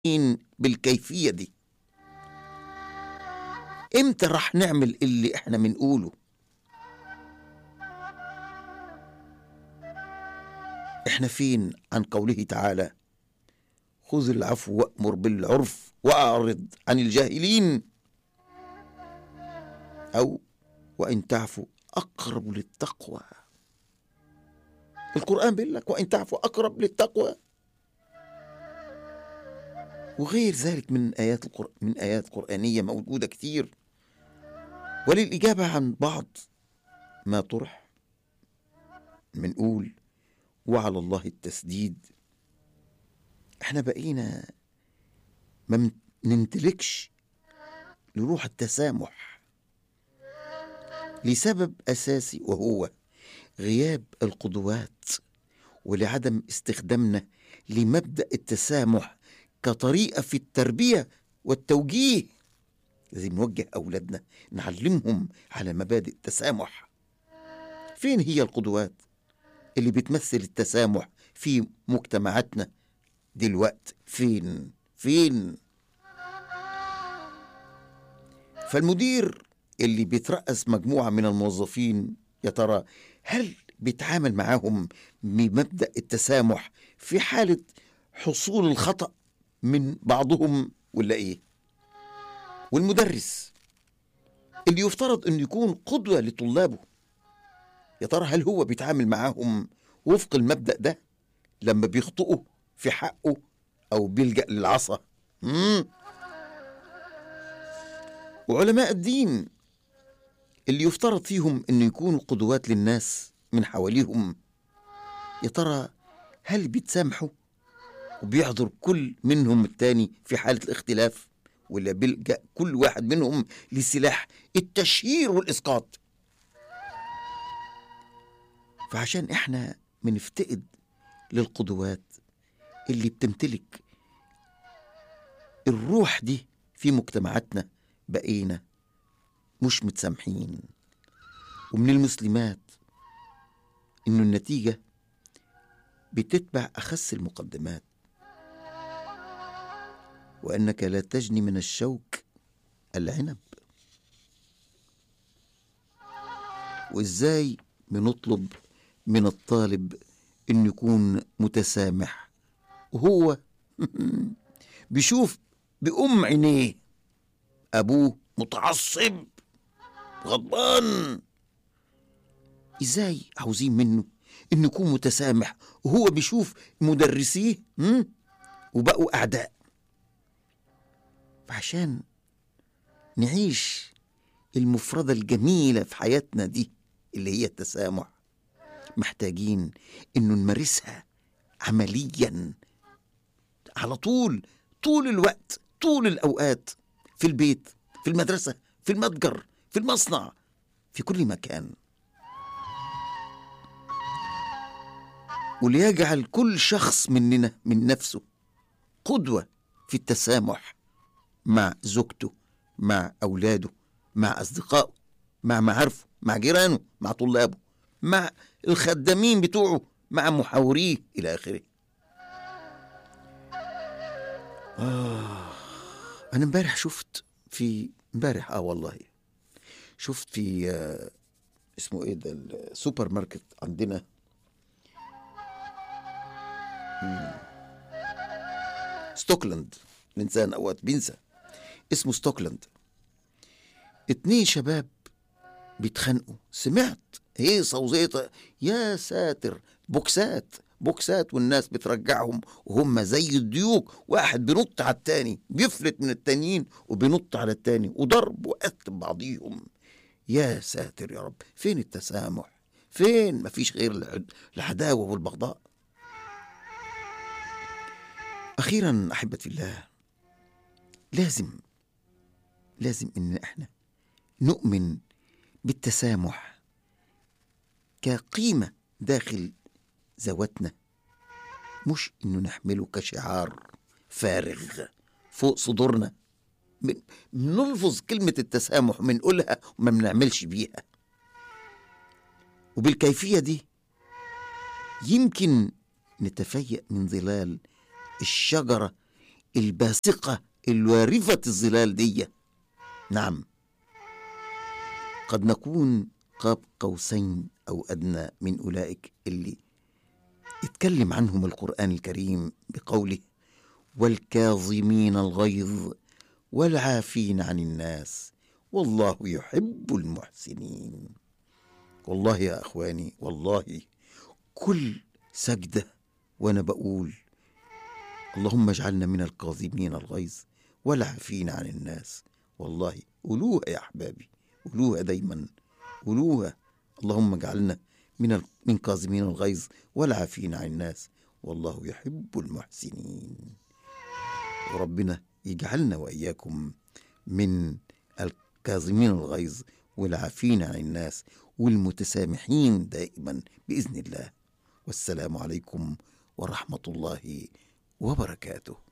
بالكيفية دي امتى راح نعمل اللي احنا بنقوله احنا فين عن قوله تعالى خذ العفو وامر بالعرف واعرض عن الجاهلين او وان تعفو اقرب للتقوى القران بيقول لك وان تعفو اقرب للتقوى وغير ذلك من آيات القر... من آيات قرآنية موجودة كتير وللإجابة عن بعض ما طرح بنقول وعلى الله التسديد احنا بقينا ما نمتلكش لروح التسامح لسبب أساسي وهو غياب القدوات ولعدم استخدامنا لمبدأ التسامح كطريقة في التربية والتوجيه لازم نوجه أولادنا نعلمهم على مبادئ التسامح فين هي القدوات اللي بتمثل التسامح في مجتمعاتنا دلوقتي فين فين فالمدير اللي بيترأس مجموعة من الموظفين يا ترى هل بيتعامل معاهم بمبدأ التسامح في حالة حصول الخطأ من بعضهم ولا ايه والمدرس اللي يفترض انه يكون قدوه لطلابه يا ترى هل هو بيتعامل معاهم وفق المبدا ده لما بيخطئوا في حقه او بيلجا للعصا مم. وعلماء الدين اللي يفترض فيهم انه يكونوا قدوات للناس من حواليهم يا ترى هل بيتسامحوا وبيحضر كل منهم التاني في حالة الاختلاف ولا بيلجأ كل واحد منهم لسلاح التشهير والإسقاط فعشان احنا بنفتقد للقدوات اللي بتمتلك الروح دي في مجتمعاتنا بقينا مش متسامحين ومن المسلمات انه النتيجة بتتبع أخس المقدمات وانك لا تجني من الشوك العنب وازاي بنطلب من الطالب انه يكون متسامح وهو بيشوف بأم عينيه أبوه متعصب غضبان إزاي عاوزين منه إنه يكون متسامح وهو بيشوف مدرسيه وبقوا أعداء فعشان نعيش المفردة الجميلة في حياتنا دي اللي هي التسامح محتاجين انه نمارسها عمليا على طول طول الوقت طول الاوقات في البيت في المدرسة في المتجر في المصنع في كل مكان وليجعل كل شخص مننا من نفسه قدوة في التسامح مع زوجته مع أولاده مع أصدقائه مع معارفه مع جيرانه مع طلابه مع الخدامين بتوعه مع محاوريه إلى آخره آه أنا امبارح شفت في امبارح آه والله شفت في آه اسمه إيه ده السوبر ماركت عندنا مم. ستوكلاند الإنسان أوقات بينسى اسمه ستوكلاند اتنين شباب بيتخانقوا سمعت هيصة وزيطة يا ساتر بوكسات بوكسات والناس بترجعهم وهم زي الديوك واحد بينط على التاني بيفلت من التانيين وبينط على التاني وضرب وقتل بعضيهم يا ساتر يا رب فين التسامح فين مفيش غير العداوة والبغضاء أخيرا أحبتي الله لازم لازم ان احنا نؤمن بالتسامح كقيمه داخل ذواتنا مش انه نحمله كشعار فارغ فوق صدورنا بنلفظ كلمة التسامح وبنقولها وما بنعملش بيها وبالكيفية دي يمكن نتفيأ من ظلال الشجرة الباسقة الوارفة الظلال دي نعم قد نكون قاب قوسين أو أدنى من أولئك اللي اتكلم عنهم القرآن الكريم بقوله والكاظمين الغيظ والعافين عن الناس والله يحب المحسنين والله يا اخواني والله كل سجده وانا بقول اللهم اجعلنا من الكاظمين الغيظ والعافين عن الناس والله قولوها يا احبابي قولوها دايما قولوها اللهم اجعلنا من من كاظمين الغيظ والعافين عن الناس والله يحب المحسنين وربنا يجعلنا واياكم من الكاظمين الغيظ والعافين عن الناس والمتسامحين دائما باذن الله والسلام عليكم ورحمه الله وبركاته